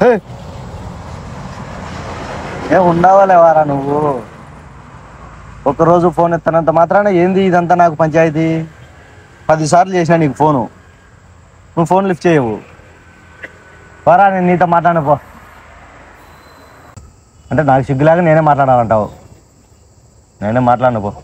హే. ఏ ఉండవాలేవారా నువ్వు ఒకరోజు ఫోన్ ఎత్తనంత మాత్రాన ఏంది ఇదంతా నాకు పంచాయతీ పదిసార్లు చేసినా నీకు ఫోను నువ్వు ఫోన్ లిఫ్ట్ చేయవు వారా నేను నీతో మాట్లాడను పో అంటే నాకు సిగ్గులాగా నేనే మాట్లాడాలంటావు నేనే మాట్లాడను పో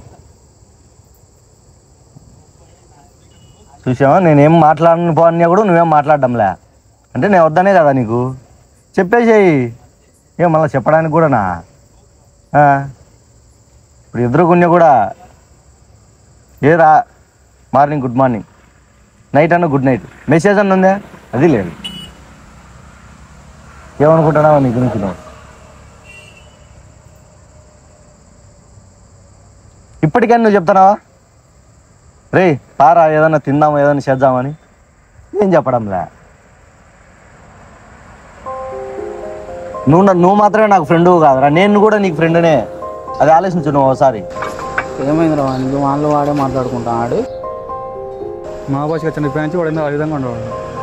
చూసావా నేనేం మాట్లాడను పో అన్నా కూడా నువ్వేం మాట్లాడడంలే అంటే నేను వద్దనే కదా నీకు చెప్పేసేయి ఏం మళ్ళీ చెప్పడానికి కూడానా ఆ? ఇప్పుడు ఎదురుకున్నా కూడా ఏరా మార్నింగ్ గుడ్ మార్నింగ్ నైట్ అన్న గుడ్ నైట్ మెసేజ్ అన్న ఉందా అది లేదు ఏమనుకుంటున్నావా నీ గురించి నువ్వు ఇప్పటికైనా నువ్వు చెప్తున్నావా రే పారా ఏదన్నా తిందామా ఏదన్నా చేద్దామని ఏం చెప్పడంలే నువ్వు నా- నువ్వు మాత్రమే నాకు ఫ్రెండ్ కాదురా నేను కూడా నీకు ఫ్రెండ్నే అది ఆలోచించు నువ్వు ఒకసారి ఏమైంది రా వాళ్ళు వాళ్ళు వాడే మాట్లాడుకుంటా ఆడు మా భాషకి వచ్చిన నుంచి వాడు ఏందో ఆ విధంగా ఉండేవాడు